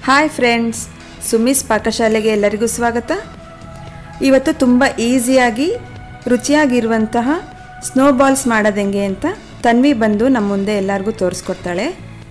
hi friends ಸುಮಿಸ್ ಪಾಕಶಾಲೆಗೆ ಎಲ್ಲರಿಗೂ ಸ್ವಾಗತ ಇವತ್ತು ತುಂಬ ಈಸಿಯಾಗಿ ರುಚಿಯಾಗಿರುವಂತಹ ಸ್ನೋ ಬಾಲ್ಸ್ ಮಾಡೋದು ಹೆಂಗೆ ಅಂತ ತನ್ವಿ ಬಂದು ನಮ್ಮ ಮುಂದೆ ಎಲ್ಲರಿಗೂ ತೋರಿಸ್ಕೊಡ್ತಾಳೆ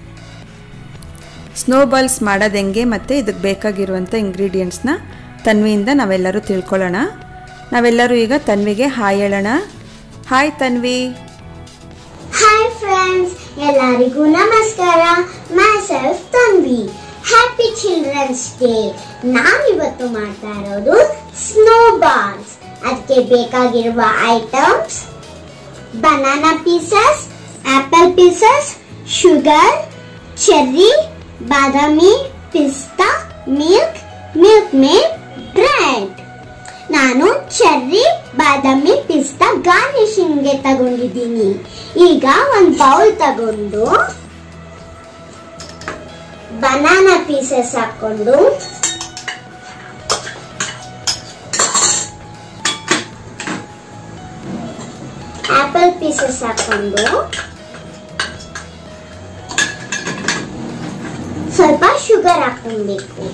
ಸ್ನೋ ಬಾಲ್ಸ್ ಮಾಡೋದು ಹೆಂಗೆ ಮತ್ತು ಇದಕ್ಕೆ ಬೇಕಾಗಿರುವಂಥ ಇಂಗ್ರೀಡಿಯೆಂಟ್ಸ್ನ ತನ್ವಿಯಿಂದ ನಾವೆಲ್ಲರೂ ತಿಳ್ಕೊಳ್ಳೋಣ ನಾವೆಲ್ಲರೂ ಈಗ ತನ್ವಿಗೆ ಹಾಯ್ ಹೇಳೋಣ ಹಾಯ್ ತನ್ವಿ ಹಾಯ್ ಫ್ರೆಂಡ್ಸ್ ಎಲ್ಲರಿಗೂ ನಮಸ್ಕಾರ myself Tanvi happy children's day ನಾನಿವತ್ತು ಮಾಡ್ತಾ ಇರೋದು ಸ್ನೋ ಬಾಲ್ಸ್ ಅದಕ್ಕೆ ಬೇಕಾಗಿರುವ items banana pieces apple pieces sugar cherry ಬಾದಾಮಿ ಪಿಸ್ತಾ ಮಿಲ್ಕ್ ಮಿಲ್ಕ್ ಮೇಡ್ ಬ್ರೆಡ್ ನಾನು ಚೆರ್ರಿ ಬಾದಾಮಿ ಪಿಸ್ತಾ ಗಾರ್ನಿಶಿಂಗ್ಗೆ ತಗೊಂಡಿದ್ದೀನಿ ಈಗ ಒಂದು ಬೌಲ್ ತಗೊಂಡು ಬನಾನಾ ಪೀಸಸ್ ಹಾಕೊಂಡು ಆಪಲ್ ಪೀಸಸ್ ಹಾಕೊಂಡು ಸ್ವಲ್ಪ ಶುಗರ್ ಹಾಕೊಬೇಕು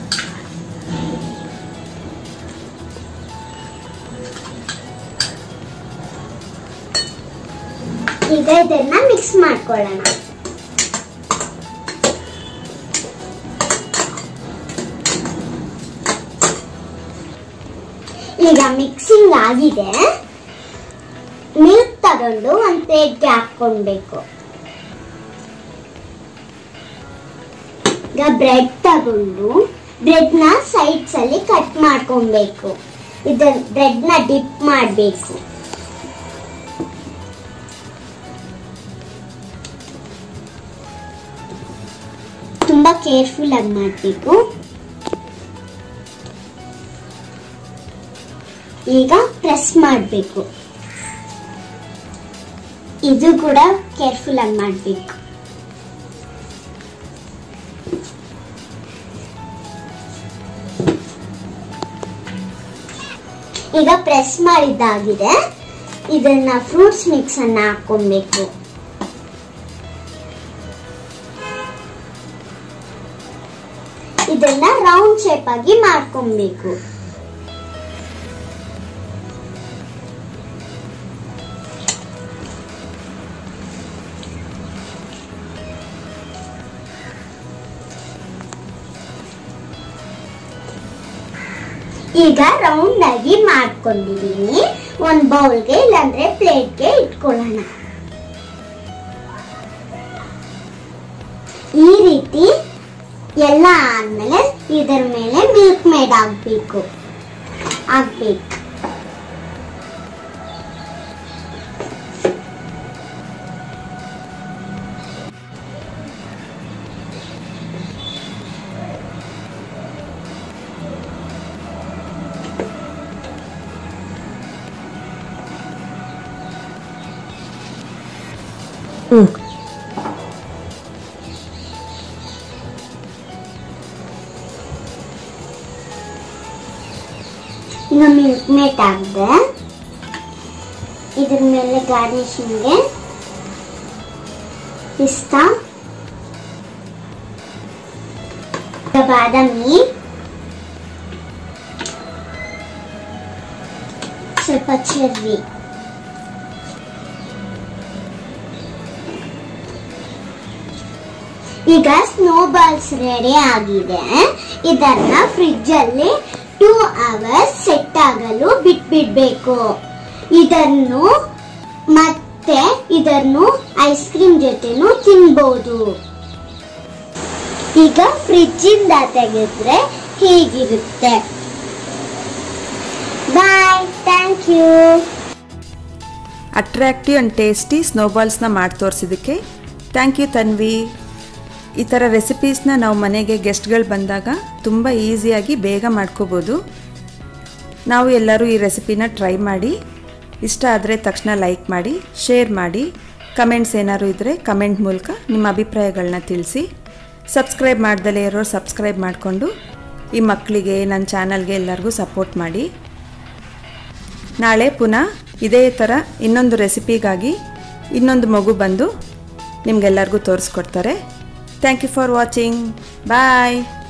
ಈಗ ಇದನ್ನ ಮಿಕ್ಸ್ ಮಾಡ್ಕೊಳ್ಳೋಣ ಈಗ ಮಿಕ್ಸಿಂಗ್ ಆಗಿದೆ ಮಿಲ್ಕ್ ತಗೊಂಡು ಒಂದು ಪ್ಲೇಟ್ಗೆ ಹಾಕೊಳ್ಬೇಕು ಈಗ ಬ್ರೆಡ್ ತಗೊಂಡು ಬ್ರೆಡ್ ನ ಸೈಡ್ಸ್ ಅಲ್ಲಿ ಕಟ್ ಮಾಡ್ಕೊಬೇಕು ಇದನ್ನ ಬ್ರೆಡ್ ನ ಡಿಪ್ ಮಾಡಬೇಕು ತುಂಬಾ ಕೇರ್ಫುಲ್ ಆಗಿ ಮಾಡಬೇಕು ಈಗ ಪ್ರೆಸ್ ಮಾಡಬೇಕು ಇದು ಕೂಡ ಕೇರ್ಫುಲ್ ಆಗಿ ಮಾಡಬೇಕು ಈಗ ಪ್ರೆಸ್ ಮಾಡಿದ್ದಾಗಿದೆ ಇದನ್ನ ಫ್ರೂಟ್ಸ್ ಮಿಕ್ಸ್ ಅನ್ನ ಹಾಕೊಬೇಕು ಇದನ್ನ ರೌಂಡ್ ಶೇಪ್ ಆಗಿ ಮಾಡ್ಕೊಬೇಕು ಈಗ ರೌಂಡ್ ಆಗಿ ಮಾಡ್ಕೊಂಡಿದೀನಿ ಒಂದ್ ಬೌಲ್ಗೆ ಇಲ್ಲಾಂದ್ರೆ ಪ್ಲೇಟ್ಗೆ ಇಟ್ಕೊಳ್ಳೋಣ ಈ ರೀತಿ ಎಲ್ಲ ಆದ್ಮೇಲೆ ಇದರ ಮೇಲೆ ಮಿಲ್ಕ್ ಮೇಡ್ ಆಗ್ಬೇಕು ಆಗ್ಬೇಕು ಈಗ ಮಿಲ್ಕ್ ಮೇಟ್ ಆಗಿದೆ ಇದ್ರ ಮೇಲೆ ಗಾರ್ನಿಶಿಂಗ್ಗೆ ಪಿಸ್ತಾ ಬಾದಾಮಿ ಸ್ವಲ್ಪ ಚೆರ್ರಿ ಈಗ ಸ್ನೋ ಬಾಲ್ಸ್ ರೆಡಿ ಆಗಿದೆ ಇದನ್ನ ಫ್ರಿಡ್ಜ್ ಅಲ್ಲಿ ಟೂ ಅವರ್ಸ್ ಸೆಟ್ ಆಗಲು ಬಿಟ್ಬಿಡ್ಬೇಕು ಇದನ್ನು ಮತ್ತೆ ಇದನ್ನು ಐಸ್ ಕ್ರೀಮ್ ಜೊತೆನೂ ತಿನ್ಬಹುದು ಈಗ ಫ್ರಿಡ್ಜ್ ಇಂದ ತೆಗೆದ್ರೆ ಹೀಗಿರುತ್ತೆ bye thank you attractive and tasty ಸ್ನೋಬಾಲ್ಸ್ನ ಮಾಡಿ ತೋರಿಸಿದ್ದಕ್ಕೆ ಥ್ಯಾಂಕ್ ಯು ತನ್ವಿ ಈ ಥರ ರೆಸಿಪೀಸ್ನ ನಾವು ಮನೆಗೆ ಗೆಸ್ಟ್ಗಳು ಬಂದಾಗ ತುಂಬ ಈಸಿಯಾಗಿ ಬೇಗ ಮಾಡ್ಕೋಬೋದು ನಾವು ಎಲ್ಲರೂ ಈ ರೆಸಿಪಿನ ಟ್ರೈ ಮಾಡಿ ಇಷ್ಟ ಆದರೆ ತಕ್ಷಣ ಲೈಕ್ ಮಾಡಿ ಶೇರ್ ಮಾಡಿ ಕಮೆಂಟ್ಸ್ ಏನಾದ್ರು ಇದ್ದರೆ ಕಮೆಂಟ್ ಮೂಲಕ ನಿಮ್ಮ ಅಭಿಪ್ರಾಯಗಳನ್ನ ತಿಳಿಸಿ ಸಬ್ಸ್ಕ್ರೈಬ್ ಮಾಡ್ದಲೇ ಇರೋರು ಸಬ್ಸ್ಕ್ರೈಬ್ ಮಾಡಿಕೊಂಡು ಈ ಮಕ್ಕಳಿಗೆ ನನ್ನ ಚಾನಲ್ಗೆ ಎಲ್ಲರಿಗೂ ಸಪೋರ್ಟ್ ಮಾಡಿ ನಾಳೆ ಪುನಃ ಇದೇ ಥರ ಇನ್ನೊಂದು ರೆಸಿಪಿಗಾಗಿ ಇನ್ನೊಂದು ಮಗು ಬಂದು ನಿಮಗೆಲ್ಲರಿಗೂ ತೋರಿಸ್ಕೊಡ್ತಾರೆ thank you for watching bye